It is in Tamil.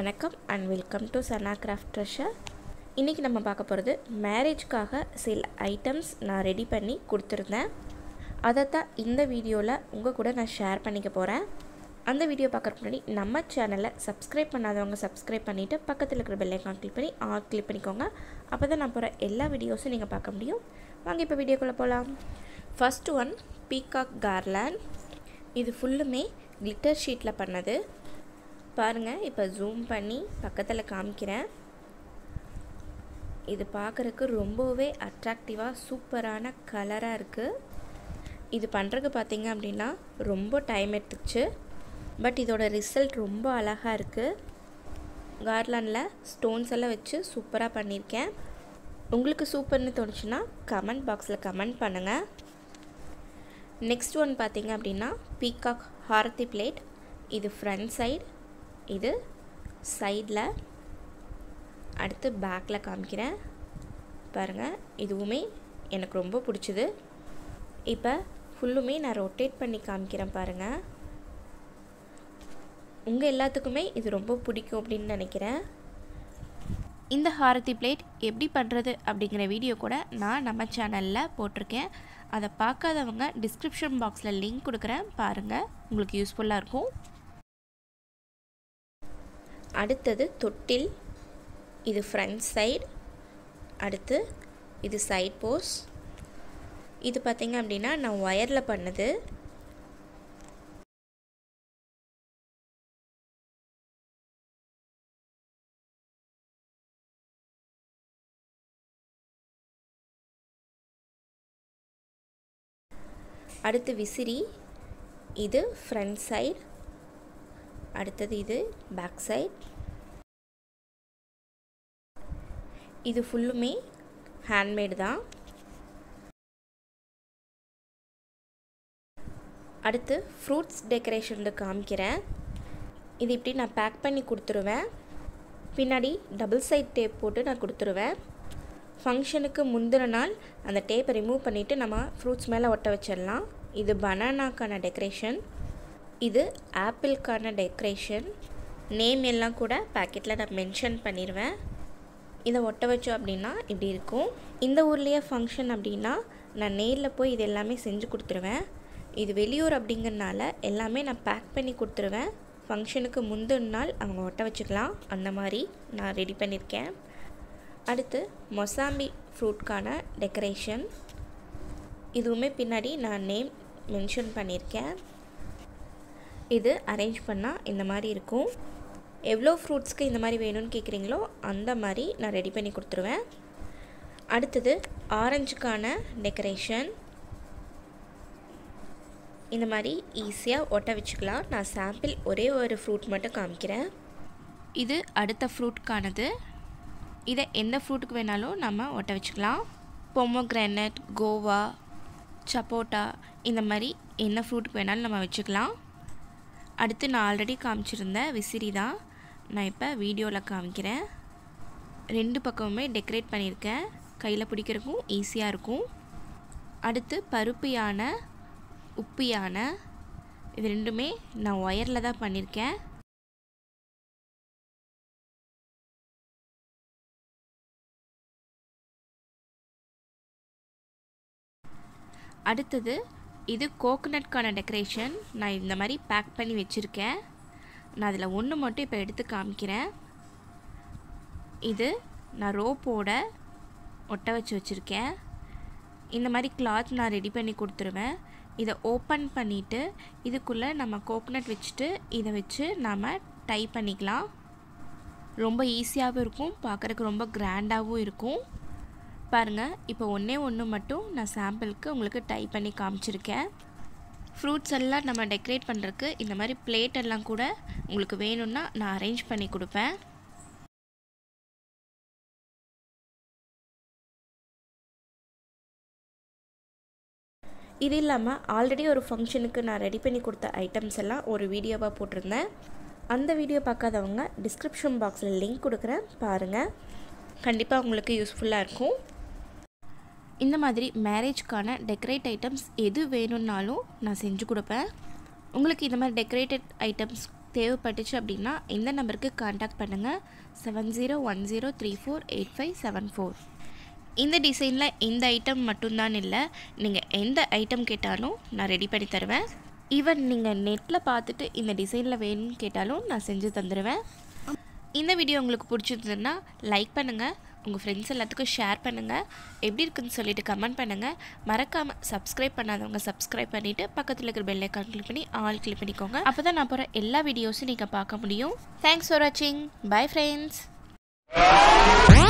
வணக்கம் and welcome to Sana craft treasure இன்றைக்கி நம்ம பார்க்க போகிறது மேரேஜ்க்காக சில ஐட்டம்ஸ் நான் ரெடி பண்ணி கொடுத்துருந்தேன் அதை தான் இந்த வீடியோவில் உங்கள் கூட நான் ஷேர் பண்ணிக்க போகிறேன் அந்த வீடியோ பார்க்குறதுக்கு முன்னாடி நம்ம சேனலை சப்ஸ்கிரைப் பண்ணாதவங்க சப்ஸ்கிரைப் பண்ணிவிட்டு பக்கத்தில் இருக்கிற பெல் ஐக்கான் கிளிக் பண்ணி ஆல் கிளிக் பண்ணிக்கோங்க அப்போ தான் நான் போகிற எல்லா வீடியோஸும் நீங்கள் பார்க்க முடியும் வாங்க இப்போ வீடியோக்குள்ளே போகலாம் ஃபர்ஸ்ட் ஒன் பீகாக் கார்லேண்ட் இது ஃபுல்லுமே கிளிட்டர் ஷீட்டில் பண்ணது பாருங்கள் இப்போ ஜூம் பண்ணி பக்கத்தில் காமிக்கிறேன் இது பார்க்குறக்கு ரொம்பவே அட்ராக்டிவாக சூப்பரான கலராக இருக்குது இது பண்ணுறதுக்கு பார்த்தீங்க அப்படின்னா ரொம்ப டைம் எடுத்துச்சு பட் இதோட ரிசல்ட் ரொம்ப அழகாக இருக்குது கார்லாண்டில் ஸ்டோன்ஸ் எல்லாம் வச்சு சூப்பராக பண்ணியிருக்கேன் உங்களுக்கு சூப்பர்னு தோணுச்சுன்னா கமெண்ட் பாக்ஸில் கமெண்ட் பண்ணுங்கள் நெக்ஸ்ட் ஒன் பார்த்தீங்க அப்படின்னா பீகாக் ஹாரத்தி பிளேட் இது ஃப்ரண்ட் சைடு இது சைடில் அடுத்து பேக்கில் காமிக்கிறேன் பாருங்கள் இதுவுமே எனக்கு ரொம்ப பிடிச்சிது இப்போ ஃபுல்லுமே நான் ரொட்டேட் பண்ணி காமிக்கிறேன் பாருங்கள் உங்கள் எல்லாத்துக்குமே இது ரொம்ப பிடிக்கும் அப்படின்னு நினைக்கிறேன் இந்த ஹாரதி பிளேட் எப்படி பண்ணுறது அப்படிங்கிற வீடியோ கூட நான் நம்ம சேனலில் போட்டிருக்கேன் அதை பார்க்காதவங்க டிஸ்கிரிப்ஷன் பாக்ஸில் லிங்க் கொடுக்குறேன் பாருங்கள் உங்களுக்கு யூஸ்ஃபுல்லாக இருக்கும் அடுத்தது தொட்டில் இது ஃப்ரண்ட் சைடு அடுத்து இது சைட் போஸ் இது பார்த்திங்க அப்படின்னா நான் ஒயரில் பண்ணது அடுத்து விசிறி இது ஃப்ரண்ட் சைடு அடுத்தது இது பேக் சைட் இது ஃபுல்லுமே ஹேண்ட்மேடு தான் அடுத்து ஃப்ரூட்ஸ் டெக்கரேஷன் காமிக்கிறேன் இது இப்படி நான் பேக் பண்ணி கொடுத்துருவேன் பின்னாடி டபுள் சைட் டேப் போட்டு நான் கொடுத்துருவேன் ஃபங்க்ஷனுக்கு முந்தின நாள் அந்த டேப்பை ரிமூவ் பண்ணிவிட்டு நம்ம ஃப்ரூட்ஸ் மேலே ஒட்ட வச்சிடலாம் இது பனானாக்கான டெக்கரேஷன் இது ஆப்பிள்க்கான டெக்கரேஷன் நேம் எல்லாம் கூட பேக்கெட்டில் நான் மென்ஷன் பண்ணிடுவேன் இதை ஒட்ட வச்சோம் அப்படின்னா இப்படி இருக்கும் இந்த ஊர்லேயே ஃபங்க்ஷன் அப்படின்னா நான் நேரில் போய் இது எல்லாமே செஞ்சு கொடுத்துருவேன் இது வெளியூர் அப்படிங்கிறனால எல்லாமே நான் பேக் பண்ணி கொடுத்துருவேன் ஃபங்க்ஷனுக்கு முந்தின நாள் அவங்க ஒட்ட வச்சுக்கலாம் அந்த மாதிரி நான் ரெடி பண்ணியிருக்கேன் அடுத்து மொசாம்பி ஃப்ரூட்கான டெக்கரேஷன் இதுவுமே பின்னாடி நான் நேம் மென்ஷன் பண்ணியிருக்கேன் இது அரேஞ்ச் பண்ணால் இந்த மாதிரி இருக்கும் எவ்வளோ ஃப்ரூட்ஸ்க்கு இந்த மாதிரி வேணும்னு கேட்குறீங்களோ அந்த மாதிரி நான் ரெடி பண்ணி கொடுத்துருவேன் அடுத்தது ஆரஞ்சுக்கான டெக்கரேஷன் இந்த மாதிரி ஈஸியாக ஒட்ட வச்சுக்கலாம் நான் சாம்பிள் ஒரே ஒரு ஃப்ரூட் மட்டும் காமிக்கிறேன் இது அடுத்த ஃப்ரூட்கானது இதை எந்த ஃப்ரூட்டுக்கு வேணாலும் நம்ம ஒட்ட வச்சுக்கலாம் பொமோக்ரானட் கோவா சப்போட்டா இந்த மாதிரி என்ன ஃப்ரூட்டுக்கு வேணாலும் நம்ம வச்சுக்கலாம் அடுத்து நான் ஆல்ரெடி காமிச்சிருந்த விசிறி தான் நான் இப்போ வீடியோவில் காமிக்கிறேன் ரெண்டு பக்கமுமே டெக்கரேட் பண்ணியிருக்கேன் கையில் பிடிக்கிறதுக்கும் ஈஸியாக இருக்கும் அடுத்து பருப்பு யானை உப்பு யானை இது ரெண்டுமே நான் ஒயரில் தான் பண்ணியிருக்கேன் அடுத்தது இது கோகோனட்கான டெக்கரேஷன் நான் இந்த மாதிரி பேக் பண்ணி வச்சுருக்கேன் நான் அதில் ஒன்று மட்டும் இப்போ எடுத்து காமிக்கிறேன் இது நான் ரோப்போட ஒட்ட வச்சு வச்சுருக்கேன் இந்த மாதிரி கிளாத் நான் ரெடி பண்ணி கொடுத்துருவேன் இதை ஓப்பன் பண்ணிவிட்டு இதுக்குள்ளே நம்ம கோகோனட் வச்சுட்டு இதை வச்சு நாம் டை பண்ணிக்கலாம் ரொம்ப ஈஸியாகவும் இருக்கும் பார்க்குறக்கு ரொம்ப கிராண்டாகவும் இருக்கும் பாருங்கள் இப்போ ஒன்றே ஒன்று மட்டும் நான் சாம்பிளுக்கு உங்களுக்கு டை பண்ணி காமிச்சிருக்கேன் ஃப்ரூட்ஸ் எல்லாம் நம்ம டெக்கரேட் பண்ணுறதுக்கு இந்த மாதிரி பிளேட் எல்லாம் கூட உங்களுக்கு வேணும்னா நான் அரேஞ்ச் பண்ணி கொடுப்பேன் இது இல்லாமல் ஆல்ரெடி ஒரு ஃபங்க்ஷனுக்கு நான் ரெடி பண்ணி கொடுத்த ஐட்டம்ஸ் எல்லாம் ஒரு வீடியோவாக போட்டிருந்தேன் அந்த வீடியோ பார்க்காதவங்க டிஸ்கிரிப்ஷன் பாக்ஸில் லிங்க் கொடுக்குறேன் பாருங்கள் கண்டிப்பாக உங்களுக்கு யூஸ்ஃபுல்லாக இருக்கும் இந்த மாதிரி மேரேஜ்க்கான டெக்கரேட் ஐட்டம்ஸ் எது வேணும்னாலும் நான் செஞ்சு கொடுப்பேன் உங்களுக்கு இந்த மாதிரி டெக்கரேட்டட் ஐட்டம்ஸ் தேவைப்பட்டுச்சு அப்படின்னா இந்த நம்பருக்கு காண்டாக்ட் பண்ணுங்கள் seven zero one zero three four eight five seven four இந்த டிசைனில் இந்த ஐட்டம் மட்டும்தான் இல்லை நீங்கள் எந்த ஐட்டம் கேட்டாலும் நான் ரெடி பண்ணி தருவேன் ஈவன் நீங்கள் நெட்டில் பார்த்துட்டு இந்த டிசைனில் வேணும்னு கேட்டாலும் நான் செஞ்சு தந்துடுவேன் இந்த வீடியோ உங்களுக்கு பிடிச்சிருந்ததுன்னா லைக் பண்ணுங்கள் உங்கள் ஃப்ரெண்ட்ஸ் எல்லாத்துக்கும் ஷேர் பண்ணுங்கள் எப்படி இருக்குன்னு சொல்லிட்டு கமெண்ட் பண்ணுங்கள் மறக்காமல் சப்ஸ்கிரைப் பண்ணாதவங்க சப்ஸ்கிரைப் பண்ணிவிட்டு பக்கத்தில் இருக்கிற பெல் ஐக்கான் கிளிக் பண்ணி ஆல் கிளிக் பண்ணிக்கோங்க அப்போ தான் நான் போகிற எல்லா வீடியோஸும் நீங்கள் பார்க்க முடியும் தேங்க்ஸ் ஃபார் வாட்சிங் பை ஃப்ரெண்ட்ஸ்